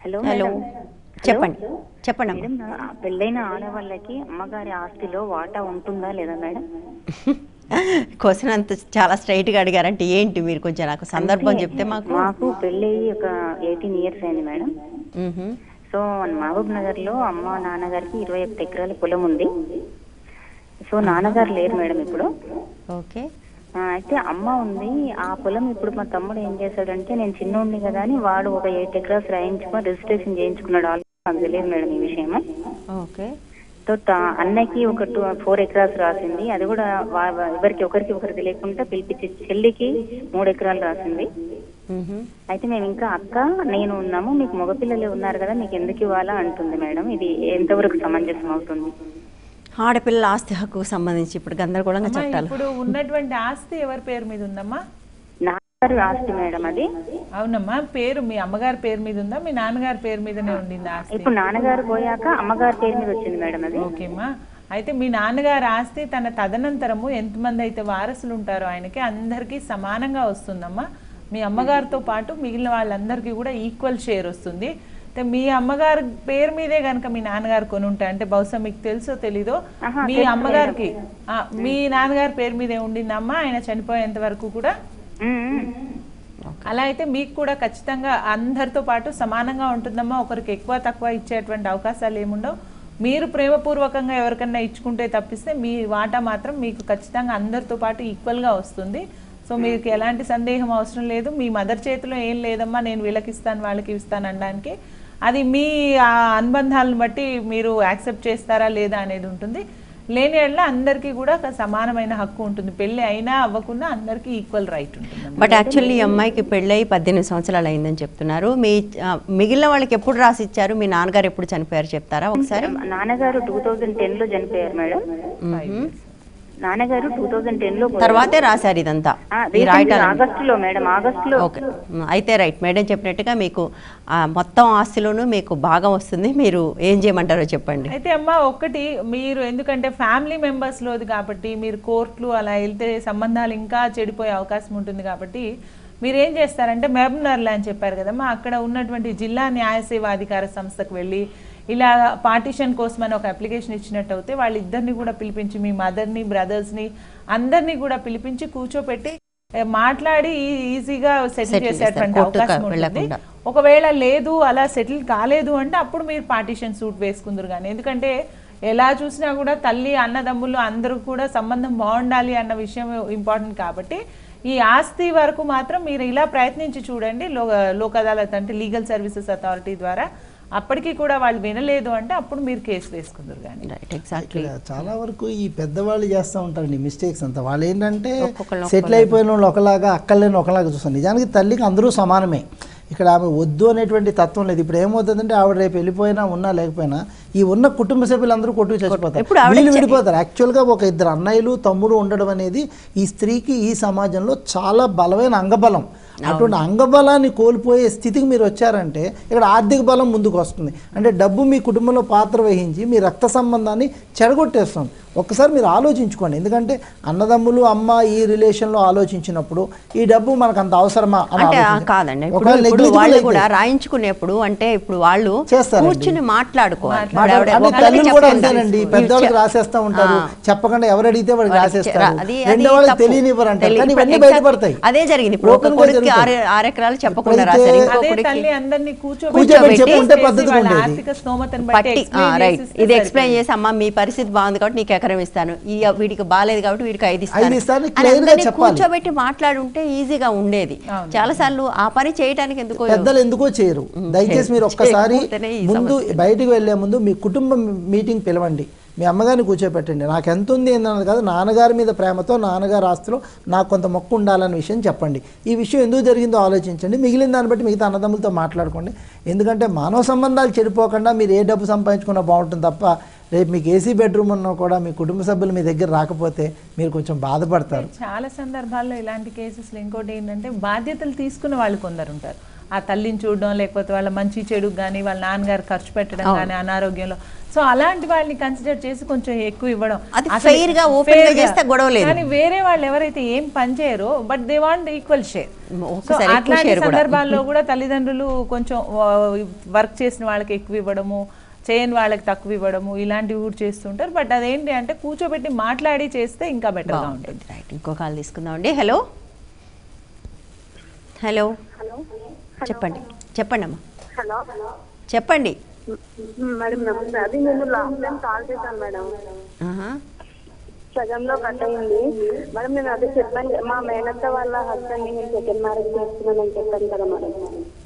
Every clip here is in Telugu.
Hello hello madam. చెప్పండి చెప్పండి అమ్మా మేడం నా పెళ్ళైన ఆడవాళ్ళకి అమ్మగారి ఆస్తిలో వాటా ఉంటుందా లేదా మేడం క్వశ్చన్ అంత చాలా straight గా అడిగారంటే ఏంటి మీరు కొంచెం నాకు సందర్భం అంటే చెప్తే మాకు మాకు పెళ్ళయి ఒక ఎయిటీన్ ఇయర్స్ అయింది మేడం మ్హూ. సో మహబూబ్ నగర్ లో అమ్మ నాన్నగారికి ఇరవై ఒక్క ఎకరాల పొలం ఉంది సో నాన్నగారు లేరు మేడం ఇప్పుడు ఓకే ఆ, అయితే అమ్మ ఉంది ఆ పొలం ఇప్పుడు మా తమ్ముడు ఏం చేశాడంటే నేను చిన్నోడిని కదా అని వాడు ఒక ఎయిట్ ఎకరాస్ రాయించుకొని రిజిస్ట్రేషన్ చేయించుకున్నాడు ఆల్రెడీ నాకు తెలియదు మేడం ఈ విషయం ఓకే సో త- అన్నకి ఒక టూ ఫోర్ ఎకరాస్ రాసింది అది కూడా వా- వా- ఎవరికి ఒకరికి ఒకరికి తెలియకుండా పిలిపించి చెల్లికి మూడు ఎకరాలు రాసింది మ్హూ. అయితే మేము ఇంకా అక్క నేను ఉన్నాము మీకు మగపిల్లలు ఉన్నారు కదా మీకు ఎందుకు ఇవ్వాలా అంటుంది మేడం ఇది ఎంతవరకు సమంజసం అవుతుంది ఆడపిల్లల ఆస్తి హక్కుకు సంబంధించి ఇప్పుడు గందరగోళంగా అమ్మా, చట్టాలు ఇప్పుడు ఉన్నటువంటి ఆస్తి ఎవరి పేరు మీద ఉందమ్మా నాన్నగారు ఆస్తి మేడం అది అవునమ్మా పేరు మీ అమ్మగారి పేరు మీద ఉందా మీ నాన్నగారి పేరు మీదనే ఉండింది ఆస్తి ఇప్పుడు నాన్నగారు పోయాక అమ్మగారి పేరు మీద వచ్చింది మేడం అది ఓకేమ్మా అయితే మీ నాన్నగారి ఆస్తి తన తదనంతరము ఎంతమంది అయితే వారసులు ఉంటారో ఆయనకి అందరికీ సమానంగా వస్తుందమ్మా మీ అమ్మగారితో పాటు మిగిలిన వాళ్ళందరికీ కూడా ఈక్వల్ షేర్ వస్తుంది అయితే మీ అమ్మగారి పేరు మీదే కనుక మీ నాన్నగారు కొని ఉంటాయి అంటే బహుశా మీకు తెలుసో తెలీదో ఆహా, మీ తెలుసు అమ్మగారికి ఆ, మీ నాన్నగారి పేరు మీదే ఉండిందమ్మా ఆయన చనిపోయేంత వరకు కూడా ఉమ్, ఉమ్. అలా అయితే మీకు కూడా ఖచ్చితంగా అందరితో పాటు సమానంగా ఉంటుందమ్మా ఒకరికి ఎక్కువ తక్కువ ఇచ్చేటువంటి అవకాశాలు ఏముండవు మీరు ప్రేమపూర్వకంగా ఎవరికన్నా ఇచ్చుకుంటే తప్పిస్తే మీ వాటా మాత్రం మీకు ఖచ్చితంగా అందరితో పాటు ఈక్వల్గా వస్తుంది సో మీకు ఎలాంటి సందేహం అవసరం లేదు మీ మదర్ చేతిలో ఏం లేదమ్మా నేను వీళ్ళకి ఇస్తాను వాళ్ళకి ఇస్తాను అనడానికి అది మీ ఆ అనుబంధాలను బట్టి మీరు యాక్సెప్ట్ చేస్తారా లేదా అనేది ఉంటుంది లేని ఎడల అందరికీ కూడా ఒక సమానమైన హక్కు ఉంటుంది పెళ్ళి అయినా అవ్వకుండా అందరికీ ఈక్వల్ రైట్ ఉంటుంది బట్ యాక్చువల్లీ ఈ అమ్మాయికి పెళ్ళై పద్దెనిమిది సంవత్సరాలు అయిందని చెప్తున్నారు మీ ఆ, మిగిలిన వాళ్ళకి ఎప్పుడు రాసి ఇచ్చారు మీ నాన్నగారు ఎప్పుడు చనిపోయారు చెప్తారా ఒకసారి నాన్నగారు టూ థౌజండ్ టెన్ లో చనిపోయారు మేడం మ్హూ. నాన్నగారు టూ థౌజండ్ టెన్ లో పోయారు. తర్వాతే రాశారు ఇదంతా ఆ, ఈ recently రాయటాలు ఆగస్టులో మేడం ఆగస్టులో ఓకే మ్, అయితే రైట్ మేడం చెప్పినట్టుగా మీకు ఆ మొత్తం ఆస్తిలోనూ మీకు భాగం వస్తుంది మీరు ఏం చేయమంటారో చెప్పండి అయితే అమ్మ ఒక్కటి మీరు ఎందుకంటే ఫ్యామిలీ మెంబర్స్ లోది కాబట్టి మీరు కోర్టులు అలా వెళ్తే సంబంధాలు ఇంకా చెడిపోయే అవకాశం ఉంటుంది కాబట్టి మీరు ఏం చేస్తారంటే మెహబూబ్నగర్లో అని చెప్పారు కదమ్మా అక్కడ ఉన్నటువంటి జిల్లా న్యాయ సేవా అధికార సంస్థకు వెళ్ళి ఇలా పార్టీషన్ కోసం అని ఒక అప్లికేషన్ ఇచ్చినట్టు అయితే వాళ్ళిద్దరిని కూడా పిలిపించి మీ మదర్ని బ్రదర్స్ని అందరినీ కూడా పిలిపించి కూర్చోపెట్టి ఏ, మాట్లాడి ఈ- ఈజీగా సెటిల్ Settle చేసేటువంటి చేస్తారు. కోర్టుకు అవకాశం ఉంటుంది వెళ్ళకుండా. ఒకవేళ లేదు అలా సెటిల్ కాలేదు అంటే అప్పుడు మీరు పార్టీషన్ సూట్ వేసుకుందరు కానీ ఎందుకంటే ఎలా చూసినా కూడా తల్లి అన్నదమ్ములు అందరూ కూడా సంబంధం బాగుండాలి అన్న విషయం ఇంపార్టెంట్ కాబట్టి ఈ ఆస్తి వరకు మాత్రం మీరు ఇలా ప్రయత్నించి చూడండి లో లోక్ అదాలత్ అంటే లీగల్ సర్వీసెస్ అథారిటీ ద్వారా అప్పటికి కూడా వాళ్ళు వినలేదు అంటే అప్పుడు మీరు కేసు వేసుకుందరు కానీ రైట్ ఎగ్జాక్ట్లీ ఇక్కడ చాలా వరకు ఈ పెద్దవాళ్ళు చేస్తూ ఉంటారండి మిస్టేక్స్ అంతా వాళ్ళు ఏంటంటే ఒక్కొక్కళ్ళు సెటిల్ అయిపోయిన వాళ్ళు ఒకలాగా అక్కర్లేని ఒకలాగా చూస్తారు నిజానికి తల్లికి అందరూ సమానమే ఇక్కడ ఆమె వద్దు అనేటువంటి తత్వం లేదు ఇప్పుడు ఏమవుతుందంటే ఆవిడ రేపు వెళ్ళిపోయినా ఉన్నా లేకపోయినా ఈ ఉన్న కుటుంబ సభ్యులందరూ కొట్టుకు ఇప్పుడు చచ్చిపోతారు ఆవిడ వీళ్ళు చె- విడిపోతారు యాక్చువల్గా ఒక ఇద్దరు అన్నయ్యలు తమ్ముడు ఉండడం అనేది ఈ స్త్రీకి ఈ సమాజంలో చాలా బలమైన అంగబలం అటువంటి అంగబలాన్ని కోల్పోయే స్థితికి మీరు వచ్చారంటే ఇక్కడ ఆర్థిక బలం ముందుకు వస్తుంది అంటే డబ్బు మీ కుటుంబంలో పాత్ర వహించి మీ రక్త సంబంధాన్ని చెడగొట్టేస్తుంది ఒక్కసారి మీరు ఆలోచించుకోండి ఎందుకంటే అన్నదమ్ములు అమ్మ ఈ రిలేషన్లో ఆలోచించినప్పుడు ఈ డబ్బు మనకు అంత అవసరమా అని అంటే ఆ ఆలోచించాలి. కాదండి ఇప్పుడు ఒకవేళ ఇప్పుడు negligible వాళ్ళు అయితే- కూడా రాయించుకునేప్పుడు అంటే ఇప్పుడు వాళ్ళు చేస్తారండి. కూర్చుని మాట్లాడుకోవాలి ఇప్పుడు మాట్లాడు- ఆవిడ అంటే ఒకళ్ళకి తల్లులు కూడా చెప్పండి. అంతేనండి వీళ్ళు పెద్దవాళ్ళకి చె- రాసేస్తా ఉంటారు ఆ. చెప్పకుండా ఎవరు అడిగితే వాడికి వాళ్ళకి రాసేస్తారు చె- అది- రెండో అది వాళ్ళకి తప్పు. తెలియనివ్వరు అంటారు తెలి- కానీ ఇవన్నీ ఇప్పుడు బయటపడతాయి అదే జరిగింది ఇప్పుడు ఒక Open కూడా కొడుక్కి ఆరు జరుగుతాయి. ఆరు ఎకరాలు చెప్పకుండా ఎప్పుడైతే- రాశారు అదే ఇంకో తల్లి కొడుక్కి అందరినీ కూర్చోబెట్టి కూర్చోబెట్టి చెప్పుంటే చేసి పద్ధతిగా వాళ్ళ ఉండేది. ఆర్థిక స్తోమతను బట్టి పట్టి explain రైట్ చేసిస్తే ఇది ఎక్స్ప్లెయిన్ సరిపోతుంది. చేసి అమ్మా మీ పరిస్థితి బాగుంది కాబట్టి నీకు ఎకరం ఇస్తాను ఈ వీడికి బాగాలేదు కాబట్టి వీడికి ఐదు ఐదు ఇస్తాను, అని clear గా అందరినీ చెప్పాలి. కూర్చోబెట్టి మాట్లాడుంటే ఈజీగా ఉండేది అవును. చాలా సార్లు ఆ పని చేయడానికి ఎందుకో పెద్దలు ఎందుకో చేయరు దయచేసి మీరు ఒక్కసారి చేయకపోతేనే ఈ ముందు బయటికి వెళ్లే ముందు మీ కుటుంబ మీటింగ్ పిలవండి మీ అమ్మగారిని కూర్చోపెట్టండి నాకు ఎంత ఉంది ఏందన్నది కాదు నాన్నగారి మీద ప్రేమతో నాన్నగారి ఆస్తిలో నాకు కొంత మొక్కు ఉండాలన్న విషయం చెప్పండి ఈ విషయం ఎందుకు జరిగిందో ఆలోచించండి మిగిలిన దాన్ని బట్టి మిగతా అన్నదమ్ములతో మాట్లాడుకోండి ఎందుకంటే మానవ సంబంధాలు చెడిపోకుండా మీరు ఏ డబ్బు సంపాదించుకున్నా బాగుంటుంది తప్ప రేపు మీకు ఏసీ బెడ్రూమ్ ఉన్నా కూడా మీ కుటుంబ సభ్యులు మీ దగ్గర రాకపోతే మీరు కొంచెం బాధపడతారు చాలా సందర్భాల్లో ఇలాంటి కేసెస్లో ఇంకోటి ఏంటంటే బాధ్యతలు తీసుకున్న వాళ్ళు కొందరు ఉంటారు ఆ తల్లిని చూడడం లేకపోతే వాళ్ళ మంచి చెడుకు కానీ వాళ్ళ నాన్నగారు ఖర్చు పెట్టడం కానీ అనారోగ్యంలో సో అలాంటి వాళ్ళని కన్సిడర్ చేసి కొంచెం ఎక్కువ ఇవ్వడం అది అసలు fair గా, open గా fair గా. చేస్తే గొడవ లేదు. కానీ వేరే వాళ్ళు ఎవరైతే ఏం పని చేయరో but they want equal share ఒకసారి ఎక్కువ అట్లాంటి share కూడా. సందర్భాల్లో కూడా తల్లిదండ్రులు కొంచెం వర్క్ చేసిన వాళ్ళకి ఎక్కువ ఇవ్వడము చేయని వాళ్ళకి తక్కువ ఇవ్వడము ఇలాంటివి కూడా చేస్తుంటారు బట్ అదేంటి అంటే కూర్చోబెట్టి మాట్లాడి చేస్తే ఇంకా బెటర్గా ఉంటుంది బాగుంటుంది రైట్ ఇంకో కాల్ తీసుకుందామండి హలో హలో చెప్పండి చెప్పండి అమ్మా హలో చెప్పండి మేడం నమస్తే అది నేను లాస్ట్ టైం కాల్ చేశాను మేడం ఆహా. సగంలో కట్ అయింది మేడం నేను అదే చెప్పాను మా మేనత్త వాళ్ళ హస్బెండ్ నేను సెకండ్ మ్యారేజ్ చేస్తున్నానని చెప్పాను కదా మేడం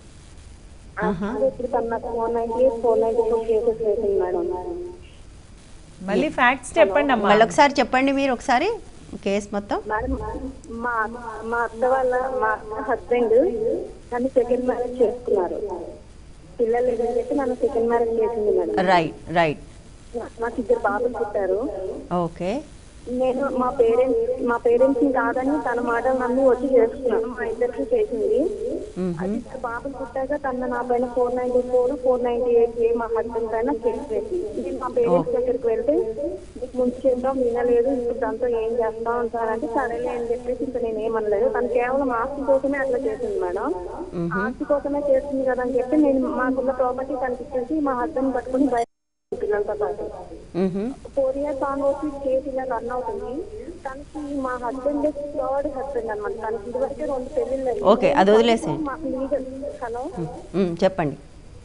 అది ఇప్పుడు తన four ninety eight four ninety four cases వేసింది మేడం మళ్ళీ ఫ్యాక్ట్స్ చెప్పండి అమ్మా మళ్ళీ ఒకసారి చెప్పండి మీరు ఒకసారి కేసు మొత్తం మేడం మా మా అత్త వాళ్ళ మా హస్బెండ్ నన్ను సెకండ్ మ్యారేజ్ చేసుకున్నారు పిల్లలు లేదని చెప్పి నన్ను సెకండ్ మ్యారేజ్ చేసింది మేడం రైట్ రైట్ నాకు ఇద్దరు బాబులు పుట్టారు ఓకే నేను మా పేరెంట్స్ మా పేరెంట్స్ ని కాదని తన మాటలు నమ్మి వచ్చి చేసుకున్నాను మా ఇద్దరికి చేసింది అది ఇద్దరు బాబులు పుట్టాక తన నా పైన four ninety four four ninety eight మా హస్బెండ్ పైన కేసు వేసింది ఇది మా పేరెంట్స్ దగ్గరికి వెళ్తే నీకు ముందు చేద్దాం వినలేదు ఇప్పుడు దాంతో ఏం చేస్తా ఉంటారంటే సరేలే అని చెప్పేసి ఇంకా నేను ఏమనలేదు తను కేవలం ఆస్తి కోసమే అట్లా చేసింది మేడం ఆస్తి కోసమే చేస్తుంది కదా అని చెప్పి నేను మాకున్న ప్రాపర్టీ కనిపించేసి మా హస్బెండ్ పట్టుకుని బయట పిల్లలతో పాటు మ్హూ. ఫోర్ ఇయర్స్ ఆన్ వచ్చి కేసు ఇలా రన్ అవుతుంది తనకి మా హస్బెండ్ థర్డ్ హస్బెండ్ అనమాట తనకి ఇదివరకే రెండు పెళ్లిళ్ళు అయ్యాయి. ఓకే, అది వదిలేసేయండి. మాకు లీగల్ హలో మ్, చెప్పండి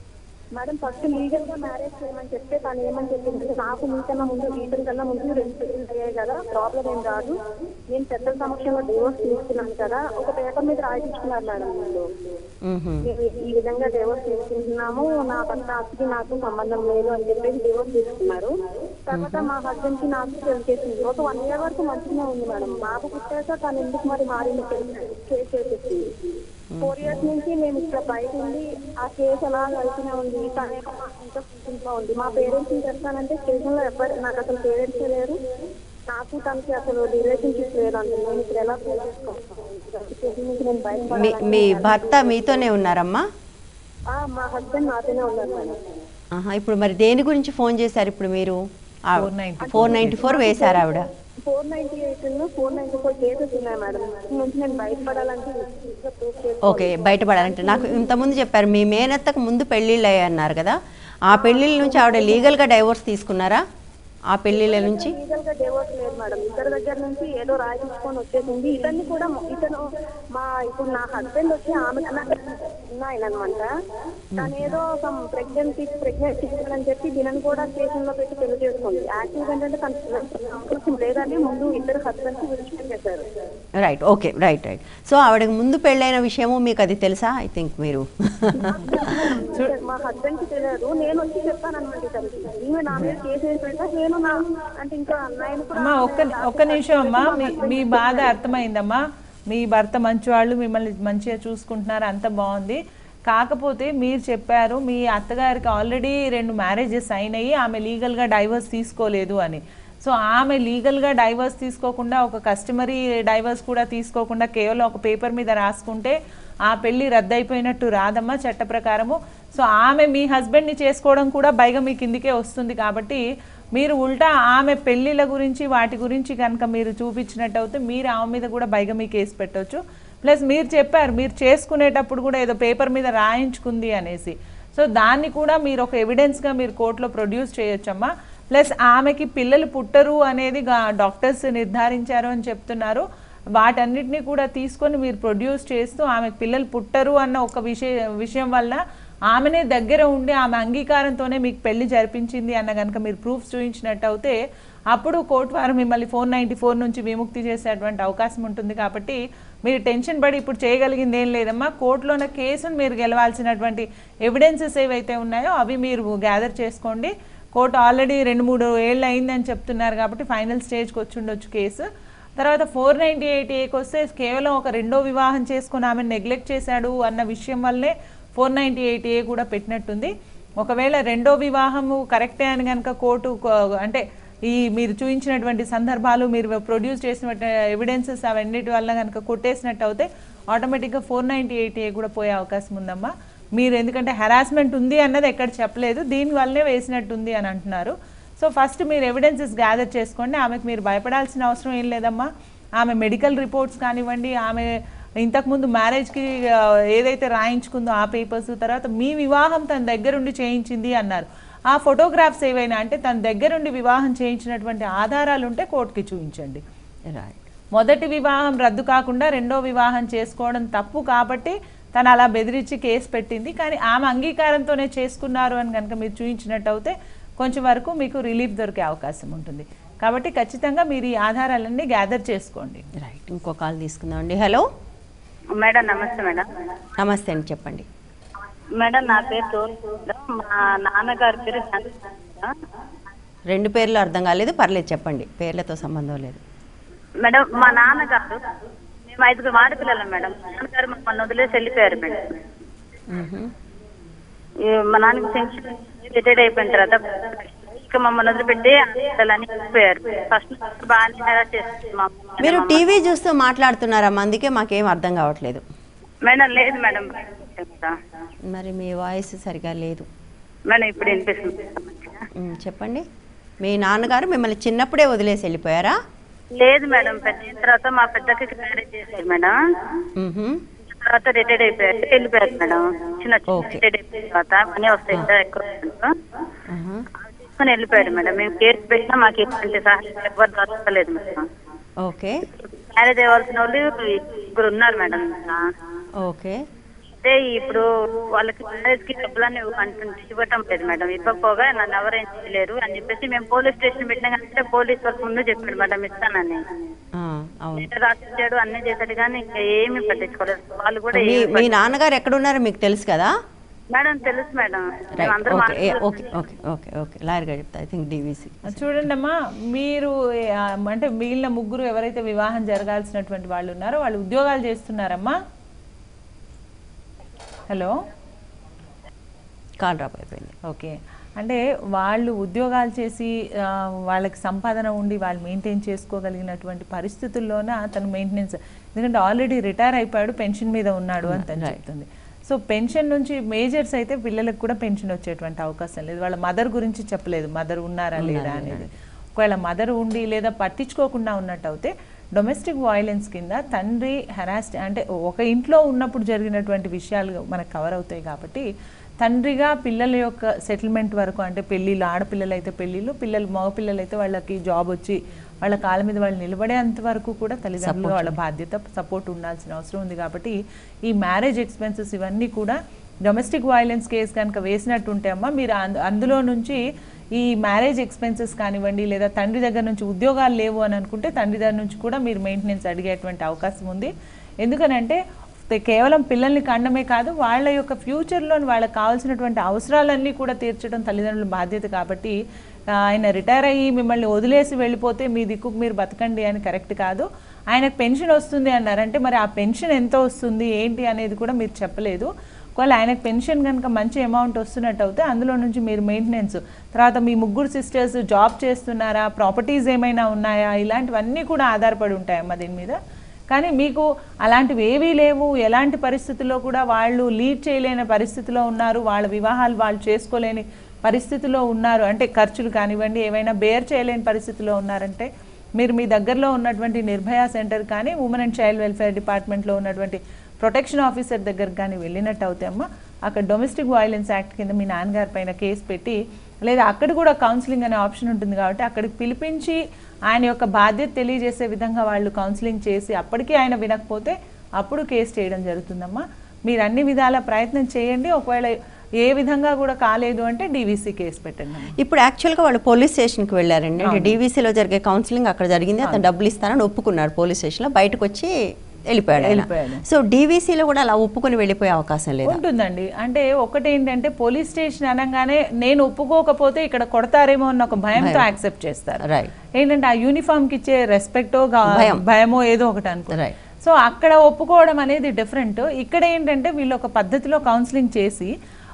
మేడం ఫస్ట్ లీగల్ గా మ్యారేజ్ చేయమని చెప్తే తను ఏమని చెప్పింది నాకు మీకన్నా ముందు వీటిని కన్నా ముందు రెండు పెళ్లిళ్ళు అయ్యాయి కదా ప్రాబ్లం ఏం రాదు నేను పెద్దల సమక్షంలో డివోర్స్ తీసుకున్నాను కదా ఒక పేపర్ మీద రాయించుకున్నారు మేడం వీళ్ళు మ్హూ. మేము ఈ విధంగా డివోర్స్ తీసుకుంటున్నాము నా భర్త ఆస్తికి నాకు సంబంధం లేదు అని చెప్పేసి డివోర్స్ తీసుకున్నారు తర్వాత మా హస్బెండ్ కి నాకు పెళ్లి చేసింది ఒక వన్ ఇయర్ వరకు మంచిగా ఉంది మేడం బాబు పుట్టాక తను ఎందుకు మరి మారింది కేసు చేసేసింది ఫోర్ ఇయర్స్ నుంచి మేము ఇక్కడ బయట ఉండి ఆ కేసు అలా వెళ్తూనే ఉంది తనే ఇంకా ఇంట్లో ఉంది మా పేరెంట్స్ చెప్తానంటే స్టేషన్ లో ఎవరు నాకు అసలు పేరెంట్స్ లేరు నాకు తనకి అసలు రిలేషన్షిప్ లేదు అంటే నేను ఇక్కడ ఎలా prove చేసుకోవాలి? స్టేషన్ నుంచి నేను మీ బయటపడాలి మీ భర్త మీతోనే ఉన్నారమ్మా ఆ, మా హస్బెండ్ నాతోనే ఉన్నారు మేడం ఆహా, ఇప్పుడు మరి దేని గురించి ఫోన్ చేశారు ఇప్పుడు మీరు 494. ఫోర్ నైంటీ ఫోర్ వేశారు ఆవిడ four ninety eight four ninety four cases ఉన్నాయి మేడం దీని నుంచి నేను బయటపడాలంటే ప్రూఫ్ చేసుకోవాలి ఓకే బయటపడాలంటే నాకు ఇంతకుముందు చెప్పారు మీ మేనత్తకు ముందు పెళ్ళిళ్ళు అయ్యాయి అన్నారు కదా ఆ పెళ్ళిళ్ళ నుంచి ఆవిడ లీగల్గా డైవోర్స్ తీసుకున్నారా ఆ పెళ్ళిళ్ళ నుంచి లీగల్ గా డివోర్స్ లేదు మేడం ఇద్దరి దగ్గర నుంచి ఏదో రాయించుకొని వచ్చేసింది ఇతన్ని కూడా ఇతను మా ఇప్పుడు నా హస్బెండ్ వచ్చి ఆమె కన్నా ఆయన అనమాట తను ఏదో సమ్ ప్రెగ్నెన్సీ ప్రెగ్నెన్సీ అని చెప్పి దీనిని కూడా స్టేషన్ లో పెట్టి పెళ్లి చేసుకుంది యాక్చువల్ ఏంటంటే తన అవకాశం లేదని ముందు ఇద్దరు హస్బెండ్స్ విడిచిపెట్టేశారు right okay right right so ఆవిడకి ముందు పెళ్ళైన విషయము మీకు అది తెలుసా ఐ థింక్ మీరు మా హస్బెండ్ కి తెలియదు నేను వచ్చి చెప్పాను అనమాట తనకి ఈమె నా మీద కేసు వేసి పెట్టా నేను నా అంటే ఇంకా అన్నయ్యను కూడా అమ్మా ఒక్క ఒక్క నిమిషం అమ్మా మీ మీ బాధ అర్థమైందమ్మా మీ భర్త మంచివాళ్ళు మిమ్మల్ని మంచిగా చూసుకుంటున్నారు అంత బాగుంది కాకపోతే మీరు చెప్పారు మీ అత్తగారికి ఆల్రెడీ రెండు మ్యారేజెస్ అయినాయి ఆమె లీగల్గా డైవర్స్ తీసుకోలేదు అని సో ఆమె లీగల్గా డైవర్స్ తీసుకోకుండా ఒక కస్టమరీ డైవర్స్ కూడా తీసుకోకుండా కేవలం ఒక పేపర్ మీద రాసుకుంటే ఆ పెళ్లి రద్దయిపోయినట్టు రాదమ్మా చట్ట ప్రకారము సో ఆమె మీ హస్బెండ్ని చేసుకోవడం కూడా పైగా మీ కిందికే వస్తుంది కాబట్టి మీరు ఉల్టా ఆమె పెళ్ళిళ్ళ గురించి వాటి గురించి కనుక మీరు చూపించినట్టు అయితే మీరు ఆమె మీద కూడా పైగా మీ కేసు పెట్టవచ్చు ప్లస్ మీరు చెప్పారు మీరు చేసుకునేటప్పుడు కూడా ఏదో పేపర్ మీద రాయించుకుంది అనేసి సో దాన్ని కూడా మీరు ఒక ఎవిడెన్స్గా మీరు కోర్టులో ప్రొడ్యూస్ చేయొచ్చమ్మా ప్లస్ ఆమెకి పిల్లలు పుట్టరు అనేది గా- డాక్టర్స్ నిర్ధారించారు అని చెప్తున్నారు వాటన్నిటిని కూడా తీసుకొని మీరు ప్రొడ్యూస్ చేస్తూ ఆమెకు పిల్లలు పుట్టరు అన్న ఒక విషయ విషయం వల్ల ఆమెనే దగ్గర ఉండి ఆమె అంగీకారంతోనే మీకు పెళ్లి జరిపించింది అన్న కనుక మీరు ప్రూఫ్స్ చూపించినట్టు అయితే అప్పుడు కోర్టు వారు మిమ్మల్ని ఫోర్ నైంటీ ఫోర్ నుంచి విముక్తి చేసేటువంటి అవకాశం ఉంటుంది కాబట్టి మీరు టెన్షన్ పడి ఇప్పుడు చేయగలిగింది ఏం లేదమ్మా కోర్టులో ఉన్న కేసును మీరు గెలవాల్సినటువంటి ఎవిడెన్సెస్ ఏవైతే ఉన్నాయో అవి మీరు గ్యాదర్ చేసుకోండి కోర్టు ఆల్రెడీ రెండు మూడు ఏళ్ళు అయిందని చెప్తున్నారు కాబట్టి ఫైనల్ స్టేజ్కి వచ్చి ఉండొచ్చు కేసు తర్వాత ఫోర్ నైంటీ ఎయిట్ ఏకి వస్తే కేవలం ఒక రెండో వివాహం చేసుకుని ఆమె నెగ్లెక్ట్ చేశాడు అన్న విషయం వల్లే ఫోర్ నైంటీ ఎయిట్ ఏ కూడా పెట్టినట్టుంది ఒకవేళ రెండో వివాహము కరెక్టే అని కనుక కోర్టు కో- అంటే ఈ మీరు చూపించినటువంటి సందర్భాలు మీరు ప్రొడ్యూస్ చేసిన ఎవిడెన్సెస్ అవన్నిటి వల్ల కనుక కొట్టేసినట్టు అయితే ఆటోమేటిక్గా ఫోర్ నైంటీ ఎయిట్ ఏ కూడా పోయే అవకాశం ఉందమ్మా మీరు ఎందుకంటే హెరాస్మెంట్ ఉంది అన్నది ఎక్కడ చెప్పలేదు దీనివల్లనే వేసినట్టుంది అని అంటున్నారు సో ఫస్ట్ మీరు ఎవిడెన్సెస్ గ్యాదర్ చేసుకోండి ఆమెకు మీరు భయపడాల్సిన అవసరం ఏం లేదమ్మా ఆమె మెడికల్ రిపోర్ట్స్ కానివ్వండి ఆమె ఇంతకుముందు మ్యారేజ్కి ఆ, ఏదైతే రాయించుకుందో ఆ పేపర్స్ తర్వాత మీ వివాహం తన దగ్గరుండి చేయించింది అన్నారు ఆ ఫోటోగ్రాఫ్స్ ఏవైనా అంటే తన దగ్గరుండి వివాహం చేయించినటువంటి ఆధారాలు ఉంటే కోర్టుకి చూపించండి రైట్ మొదటి వివాహం రద్దు కాకుండా రెండో వివాహం చేసుకోవడం తప్పు కాబట్టి తను అలా బెదిరించి కేసు పెట్టింది కానీ ఆమె అంగీకారంతోనే చేసుకున్నారు అని కనుక మీరు చూపించినట్టు అయితే కొంచెం వరకు మీకు రిలీఫ్ దొరికే అవకాశం ఉంటుంది కాబట్టి ఖచ్చితంగా మీరు ఈ ఆధారాలన్నీ గ్యాదర్ చేసుకోండి రైట్ ఇంకో కాల్ తీసుకుందామండి హలో మేడం నమస్తే మేడం నమస్తే అండి చెప్పండి మేడం నా పేరు తోలు మా నాన్నగారి పేరు చంద్ర రెండు పేర్లు అర్థం కాలేదు పర్లేదు చెప్పండి పేర్లతో సంబంధం లేదు మేడం మా నాన్నగారు మేము ఐదుగురు ఆడపిల్లలం మేడం మా నాన్నగారు మమ్మల్ని వదిలేసి వెళ్ళిపోయారు మేడం మ్మ్హ. ఈ మా నాన్నకి పెన్షన్ రిటైర్డ్ అయిపోయిన తర్వాత ఇక మమ్మల్ని వదిలిపెట్టి పిల్లలని వెళ్ళిపోయారు ఫస్ట్ బాగానే హెరాస్ చేస్తుంది మా అమ్మ. మీరు టీవీ చూస్తూ మాట్లాడుతున్నారమ్మా అందుకే మాకేం అర్థం కావట్లేదు మేడం లేదు మేడం మరి మీ వాయిస్ సరిగా లేదు మేడం ఇప్పుడు వినిపిస్తుంది మ్, చెప్పండి మీ నాన్నగారు మిమ్మల్ని చిన్నప్పుడే వదిలేసి వెళ్ళిపోయారా లేదు మేడం పెద్ద అయిన తర్వాత మా పెద్దకి మ్యారేజ్ చేశారు మేడం మ్మ్హ. తర్వాత రిటైర్డ్ అయిపోయారు వెళ్ళిపోయారు మేడం చిన్న ఓకే. రిటైర్డ్ అయిపోయిన తర్వాత మనీ వస్తాయి కదా ఎక్కువ ఆహా. తీసుకొని వెళ్ళిపోయాడు మేడం మేము కేసు పెట్టినా మాకు ఎటువంటి సహాయం ఎవరు దొరకలేదు మేడం ఓకే మ్యారేజ్ అవ్వాల్సిన వాళ్ళు ఇద్దరు ఉన్నారు మేడం ఇంకా. ఓకే అదే ఇప్పుడు వాళ్ళకి మ్యారేజ్ కి డబ్బులన్నీ అంటుంటే ఇవ్వటం లేదు మేడం ఇవ్వకపోగా నన్ను ఎవరేం చేయలేరు అని చెప్పేసి మేము పోలీస్ స్టేషన్ పెట్టినా కానీ పోలీస్ వాళ్ళకి ముందు చెప్పాడు మేడం ఇస్తానని ఆ, అవును లెటర్ రాసిచ్చాడు అన్నీ చేశాడు కానీ ఇంకా ఏమీ పట్టించుకోలేదు వాళ్ళు కూడా మీ ఏమీ మీ నాన్నగారు ఎక్కడున్నారో మీకు తెలుసు కదా మేడం తెలుసు మేడం రైట్ అందరూ ఓకే ఏ, okay okay okay okay lawyer గారు చెప్తా ఐ థింక్ డీవీసీ చూడండి అమ్మా మీరు ఏ, ఆ, అంటే మిగిలిన ముగ్గురు ఎవరైతే వివాహం జరగాల్సినటువంటి వాళ్ళు ఉన్నారో వాళ్ళు ఉద్యోగాలు చేస్తున్నారమ్మా హలో కాల్ డ్రాప్ అయిపోయింది ఓకే అంటే వాళ్ళు ఉద్యోగాలు చేసి ఆ, వాళ్ళకి సంపాదన ఉండి వాళ్ళు మెయింటైన్ చేసుకోగలిగినటువంటి పరిస్థితుల్లోన అతను మెయింటెనెన్స్ ఎందుకంటే ఆల్రెడీ రిటైర్ అయిపోయాడు పెన్షన్ మీద ఉన్నాడు అని తను చెప్తుంది సో పెన్షన్ నుంచి మేజర్స్ అయితే పిల్లలకు కూడా పెన్షన్ వచ్చేటువంటి అవకాశం లేదు వాళ్ళ మదర్ గురించి చెప్పలేదు మదర్ ఉన్నారా లేదా అనేది ఒకవేళ మదర్ ఉండి లేదా పట్టించుకోకుండా ఉన్నట్టు అయితే డొమెస్టిక్ వైలెన్స్ కింద తండ్రి హెరాస్ట్ అంటే ఒక ఇంట్లో ఉన్నప్పుడు జరిగినటువంటి విషయాలు మనకు కవర్ అవుతాయి కాబట్టి తండ్రిగా పిల్లల యొక్క సెటిల్మెంట్ వరకు అంటే పెళ్ళిళ్ళు ఆడపిల్లలు అయితే పెళ్ళిళ్ళు పిల్లలు మగపిల్లలు అయితే వాళ్ళకి జాబ్ వచ్చి వాళ్ళ కాళ్ళ మీద వాళ్ళు నిలబడేంత వరకు కూడా తల్లిదండ్రులు వాళ్ళ బాధ్యత సపోర్ట్ ఉండాల్సిన అవసరం ఉంది కాబట్టి ఈ మ్యారేజ్ ఎక్స్పెన్సెస్ ఇవన్నీ కూడా డొమెస్టిక్ వైలెన్స్ కేసు కనుక వేసినట్టుంటే అమ్మ మీరు అందు- అందులో నుంచి ఈ మ్యారేజ్ ఎక్స్పెన్సెస్ కానివ్వండి లేదా తండ్రి దగ్గర నుంచి ఉద్యోగాలు లేవు అని అనుకుంటే తండ్రి దగ్గర నుంచి కూడా మీరు మెయింటెనెన్స్ అడిగేటువంటి అవకాశం ఉంది ఎందుకనంటే తే- కేవలం పిల్లల్ని కండమే కాదు వాళ్ళ యొక్క ఫ్యూచర్లో వాళ్ళకి కావాల్సినటువంటి అవసరాలన్నీ కూడా తీర్చడం తల్లిదండ్రుల బాధ్యత కాబట్టి ఆ, ఆయన రిటైర్ అయ్యి మిమ్మల్ని వదిలేసి వెళ్ళిపోతే మీ దిక్కుకు మీరు బతకండి అని కరెక్ట్ కాదు ఆయనకు పెన్షన్ వస్తుంది అన్నారంటే మరి ఆ పెన్షన్ ఎంత వస్తుంది ఏంటి అనేది కూడా మీరు చెప్పలేదు ఒకవేళ ఆయనకు పెన్షన్ కనుక మంచి అమౌంట్ వస్తున్నట్టు అయితే అందులో నుంచి మీరు మెయింటెనెన్స్ తర్వాత మీ ముగ్గురు సిస్టర్స్ జాబ్ చేస్తున్నారా ప్రాపర్టీస్ ఏమైనా ఉన్నాయా ఇలాంటివన్నీ కూడా ఆధారపడి ఉంటాయమ్మా దీని మీద కానీ మీకు అలాంటివి ఏవీ లేవు ఎలాంటి పరిస్థితుల్లో కూడా వాళ్ళు లీడ్ చేయలేని పరిస్థితిలో ఉన్నారు వాళ్ళ వివాహాలు వాళ్ళు చేసుకోలేని పరిస్థితిలో ఉన్నారు అంటే ఖర్చులు కానివ్వండి ఏవైనా బేర్ చేయలేని పరిస్థితిలో ఉన్నారంటే మీరు మీ దగ్గరలో ఉన్నటువంటి నిర్భయ సెంటర్ కానీ ఉమెన్ అండ్ చైల్డ్ వెల్ఫేర్ డిపార్ట్మెంట్లో ఉన్నటువంటి ప్రొటెక్షన్ ఆఫీసర్ దగ్గరకు కానీ వెళ్ళినట్టు అవుతే అమ్మ అక్కడ డొమెస్టిక్ వైలెన్స్ యాక్ట్ కింద మీ నాన్నగారి పైన కేసు పెట్టి లేదా అక్కడ కూడా కౌన్సిలింగ్ అనే ఆప్షన్ ఉంటుంది కాబట్టి అక్కడికి పిలిపించి ఆయన యొక్క బాధ్యత తెలియజేసే విధంగా వాళ్ళు కౌన్సిలింగ్ చేసి అప్పటికీ ఆయన వినకపోతే అప్పుడు కేసు చేయడం జరుగుతుందమ్మా మీరు అన్ని విధాల ప్రయత్నం చేయండి ఒకవేళ ఏ విధంగా కూడా కాలేదు అంటే డీవీసీ కేసు పెట్టండి అమ్మా. ఇప్పుడు యాక్చువల్గా వాళ్ళు పోలీస్ స్టేషన్కి వెళ్ళారండి అంటే డీవీసీలో జరిగే కౌన్సిలింగ్ అక్కడ జరిగింది అతను డబ్బులు ఇస్తానని ఒప్పుకున్నాడు పోలీస్ స్టేషన్లో బయటకు వచ్చి వెళ్ళిపోయాడు ఆయన. వెళ్ళిపోయాడు. సో డీవీసీలో కూడా అలా ఒప్పుకొని వెళ్ళిపోయే అవకాశం లేదా ఉంటుందండి అంటే ఒకటి ఏంటంటే పోలీస్ స్టేషన్ అనగానే నేను ఒప్పుకోకపోతే ఇక్కడ కొడతారేమో అన్న ఒక భయంతో యాక్సెప్ట్ చేస్తారు రైట్ ఏంటంటే ఆ యూనిఫామ్ కి ఇచ్చే రెస్పెక్టో భయం. భయమో ఏదో ఒకటి అనుకో Right. సో అక్కడ ఒప్పుకోవడం అనేది డిఫరెంట్ ఇక్కడ ఏంటంటే వీళ్ళు ఒక పద్ధతిలో కౌన్సిలింగ్ చేసి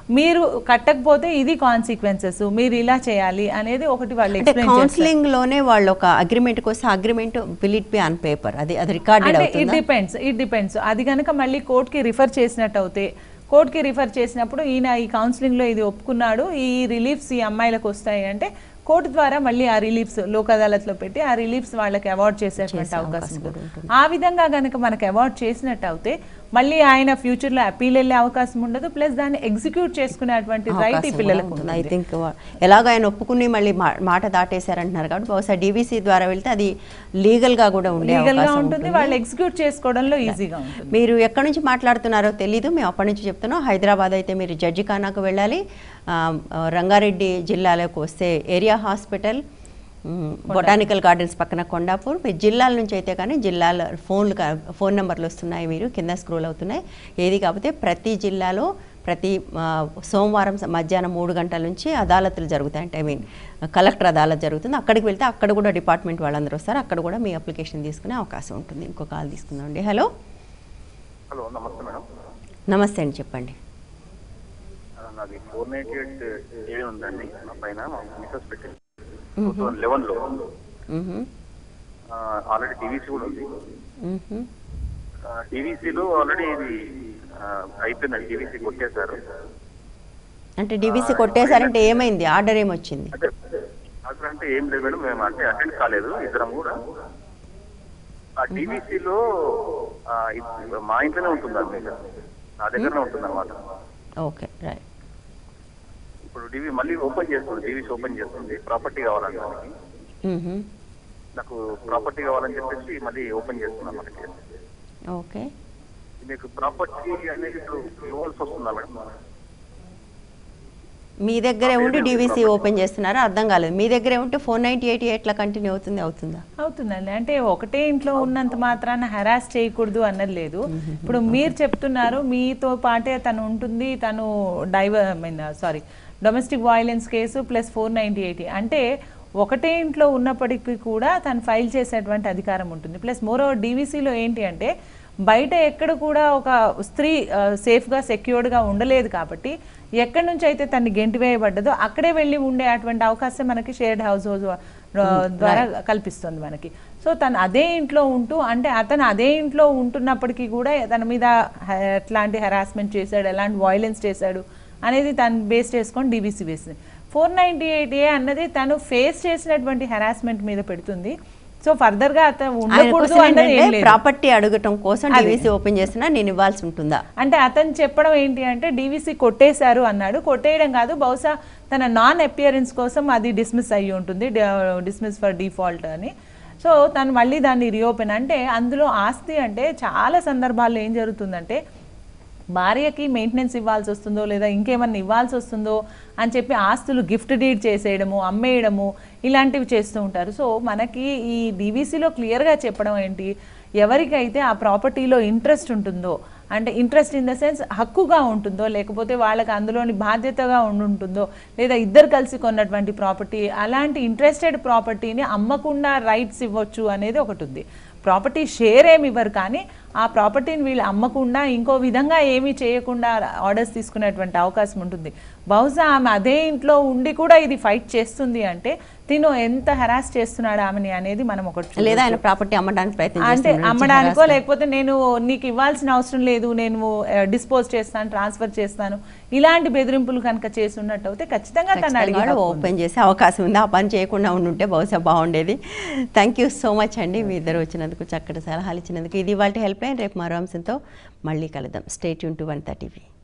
మీరు కట్టకపోతే ఇది కాన్సిక్వెన్సెస్ మీరు ఇలా చేయాలి అనేది ఒకటి వాళ్ళు అంటే ఎక్స్ప్లెయిన్ చేస్తారు కౌన్సిలింగ్ లోనే వాళ్ళు ఒక అగ్రిమెంట్ కోసం agreement will it be on paper అది అది రికార్డెడ్ అంటే ఇట్ అవుతుందా డిపెండ్స్ ఇట్ డిపెండ్స్ అది కనుక మళ్ళీ కోర్టుకి రిఫర్ చేసినట్టు అవుతే కోర్టుకి రిఫర్ చేసినప్పుడు ఈయన ఈ కౌన్సిలింగ్లో ఇది ఒప్పుకున్నాడు ఈ రిలీఫ్స్ ఈ అమ్మాయిలకు వస్తాయి అంటే కోర్టు ద్వారా మళ్ళీ ఆ రిలీఫ్స్ లోక్ అదాలత్లో పెట్టి ఆ రిలీఫ్స్ వాళ్ళకి అవార్డ్ చేసేటువంటి అవకాశం ఉంటుంది ఆ విధంగా కనుక మనకి అవార్డ్ చేసినట్టు అవుతే మళ్ళీ ఆయన ఫ్యూచర్లో అపీల్ వెళ్ళే అవకాశం ఉండదు ప్లస్ దాన్ని ఎగ్జిక్యూట్ చేసుకునేటువంటి రైట్ ఈ పిల్లలకు ఐ ఉంటుంది థింక్ ఎలాగో ఆయన ఒప్పుకుని మళ్ళీ మా- మాట దాటేశారంటున్నారు కాబట్టి బహుశా డీవీసీ ద్వారా వెళ్తే అది లీగల్ గా కూడా ఉండే లీగల్ గా అవకాశం ఉంటుంది వాళ్ళు ఎగ్జిక్యూట్ చేసుకోవడంలో ఈజీగా ఉంటుంది మీరు ఎక్కడి నుంచి మాట్లాడుతున్నారో తెలీదు మేము అప్పటి నుంచి చెప్తున్నాం హైదరాబాద్ అయితే మీరు జడ్జి ఖానాకు వెళ్ళాలి ఆ, రంగారెడ్డి జిల్లాలోకి వస్తే ఏరియా హాస్పిటల్ మ్, బొటానికల్ గార్డెన్స్ పక్కన కొండాపూర్ మీ జిల్లాల నుంచి అయితే కానీ జిల్లాల ఫోన్లు కా- ఫోన్ నెంబర్లు వస్తున్నాయి మీరు కింద స్క్రోల్ అవుతున్నాయి ఏది కాకపోతే ప్రతి జిల్లాలో ప్రతి ఆ, సోమవారం స- మధ్యాహ్నం మూడు గంటల నుంచి అదాలతులు జరుగుతాయి అంటే ఐ మీన్ కలెక్టర్ అదాలత్ జరుగుతుంది అక్కడికి వెళ్తే అక్కడ కూడా డిపార్ట్మెంట్ వాళ్ళందరూ వస్తారు అక్కడ కూడా మీ అప్లికేషన్ తీసుకునే అవకాశం ఉంటుంది ఇంకో కాల్ తీసుకుందాం అండి హలో హలో నమస్తే మేడం నమస్తే అండి చెప్పండి ఆ, నాది ఫోర్ నైన్టీ ఎయిట్ ఏ ఉందండి నా పైన మా మిసెస్ పెట్టింది టూ థౌసండ్ లెవెన్లో మ్హూ. ఆల్రెడీ టీవీసీ కూడా ఉంది మ్హూ. టీవీసీలో ఆల్రెడీ ఇది ఆ, అయిపోయిందండి టీవీసీ కొట్టేశారు అంటే డీబీసీ కొట్టేశారంటే ఏమైంది ఆర్డర్ ఏమొచ్చింది అంటే అక్కడ అంటే ఏం లేదు మేడం మేము అంటే అటెండ్ కాలేదు ఇద్దరం కూడా ఆ టీవీసీలో మా ఇంట్లోనే ఉంటుందండి మీకు నా దగ్గరనే ఉంటుంది అనమాట ఓకే రైట్ ఇప్పుడు టీవీ మళ్ళీ ఓపెన్ చేస్తుంది టీవీసీ ఓపెన్ చేస్తుంది ప్రాపర్టీ కావాలంటే దానికి మ్హూ. నాకు ప్రాపర్టీ కావాలని చెప్పేసి మళ్ళీ ఓపెన్ చేస్తున్నాం మనకి ఓకే మీకు ప్రాపర్టీ అనేది ఇప్పుడు ఇవ్వాల్సి వస్తుందా మేడం మీ దగ్గరే ఉండి డీవీసీ ఓపెన్ చేస్తున్నారా అర్థం కాలేదు మీ దగ్గరే ఉంటే ఫోర్ నైంటీ ఎయిటీ ఎట్లా కంటిన్యూ అవుతుంది అవుతుందా అవుతుందండి అంటే ఒకటే ఇంట్లో ఉన్నంత మాత్రాన హెరాస్ చేయకూడదు అన్నది లేదు ఇప్పుడు మీరు చెప్తున్నారు మీతో పాటే తను ఉంటుంది తను డైవర్ I mean sorry domestic violence కేసు ప్లస్ ఫోర్ నైంటీ ఎయిటీ అంటే ఒకటే ఇంట్లో ఉన్నప్పటికీ కూడా తను ఫైల్ చేసేటువంటి అధికారం ఉంటుంది ప్లస్ మోరో డీవీసీలో ఏంటి అంటే బయట ఎక్కడ కూడా ఒక స్త్రీ ఆ, సేఫ్గా సెక్యూర్డ్గా ఉండలేదు కాబట్టి ఎక్కడి నుంచి అయితే తన్ని గెంటివేయబడ్డదో అక్కడే వెళ్ళి ఉండే అటువంటి అవకాశం మనకి షేర్డ్ హౌస్ హౌస్ ద్వారా కల్పిస్తుంది మనకి సో తను అదే ఇంట్లో ఉంటూ అంటే అతను అదే ఇంట్లో ఉంటున్నప్పటికీ కూడా తన మీద హ- ఎట్లాంటి హెరాస్మెంట్ చేశాడు ఎలాంటి వైలెన్స్ చేశాడు అనేది తను బేస్ చేసుకొని డీబీసీ వేసింది ఫోర్ నైంటీ ఎయిట్ ఏ అన్నది తను ఫేస్ చేసినటువంటి హెరాస్మెంట్ మీద పెడుతుంది సో ఫర్దర్ గా అతను ఉండకూడదు అన్నది ఏం లేదు ప్రాపర్టీ అడగటం కోసం డీవీసీ ఓపెన్ చేసినా నేను ఇవ్వాల్సి ఉంటుందా అంటే అతను చెప్పడం ఏంటి అంటే డీవీసీ కొట్టేశారు అన్నాడు కొట్టేయడం కాదు బహుశా తన నాన్ అపియరెన్స్ కోసం అది డిస్మిస్ అయ్యి ఉంటుంది డిస్మిస్ ఫర్ డిఫాల్ట్ అని సో తను మళ్ళీ దాన్ని రీఓపెన్ అంటే అందులో ఆస్తి అంటే చాలా సందర్భాల్లో ఏం జరుగుతుందంటే భార్యకి మెయింటెనెన్స్ ఇవ్వాల్సి వస్తుందో లేదా ఇంకేమన్నా ఇవ్వాల్సి వస్తుందో అని చెప్పి ఆస్తులు గిఫ్ట్ డీడ్ చేసేయడము అమ్మేయడము ఇలాంటివి చేస్తూ ఉంటారు సో మనకి ఈ డీవీసీలో క్లియర్గా చెప్పడం ఏంటి ఎవరికైతే ఆ ప్రాపర్టీలో ఇంట్రెస్ట్ ఉంటుందో అంటే ఇంట్రెస్ట్ ఇన్ ద సెన్స్ హక్కుగా ఉంటుందో లేకపోతే వాళ్ళకి అందులోని బాధ్యతగా ఉండి ఉంటుందో లేదా ఇద్దరు కలిసి కొన్నటువంటి ప్రాపర్టీ అలాంటి ఇంట్రెస్టెడ్ ప్రాపర్టీని అమ్మకుండా రైట్స్ ఇవ్వచ్చు అనేది ఒకటి ఉంది ప్రాపర్టీ షేర్ ఏమి ఇవ్వరు కానీ ఆ ప్రాపర్టీని వీళ్ళు అమ్మకుండా ఇంకో విధంగా ఏమీ చేయకుండా ఆర్డర్స్ తీసుకునేటువంటి అవకాశం ఉంటుంది బహుశా ఆమె అదే ఇంట్లో ఉండి కూడా ఇది ఫైట్ చేస్తుంది అంటే తిను ఎంత హెరాస్ చేస్తున్నాడు ఆమెని అనేది మనం ఒకటి చూడొచ్చు. లేదా ఆయన ప్రాపర్టీ అమ్మడానికి ప్రయత్నం అంటే చేస్తున్నాడు. అమ్మడానికో లేకపోతే నేను నీకు ఇవ్వాల్సిన అవసరం లేదు నేను డిస్పోజ్ చేస్తాను ట్రాన్స్ఫర్ చేస్తాను ఇలాంటి బెదిరింపులు కనుక చేసి ఉన్నట్టు అయితే ఖచ్చితంగా తను అడిగి ఖచ్చితంగా హక్కు ఉంది. ఓపెన్ చేసే అవకాశం ఉంది ఆ పని చేయకుండా ఉండుంటే బహుశా బాగుండేది థ్యాంక్ యూ సో మచ్ అండి మీ ఇద్దరు వచ్చినందుకు చక్కటి సలహాలు ఇచ్చినందుకు ఇది వాళ్ళ హెల్ప్ లైన్ రేపు మరో అంశంతో మళ్ళీ కలుద్దాం స్టేట్ యూన్ టు వన్ థర్టీవీ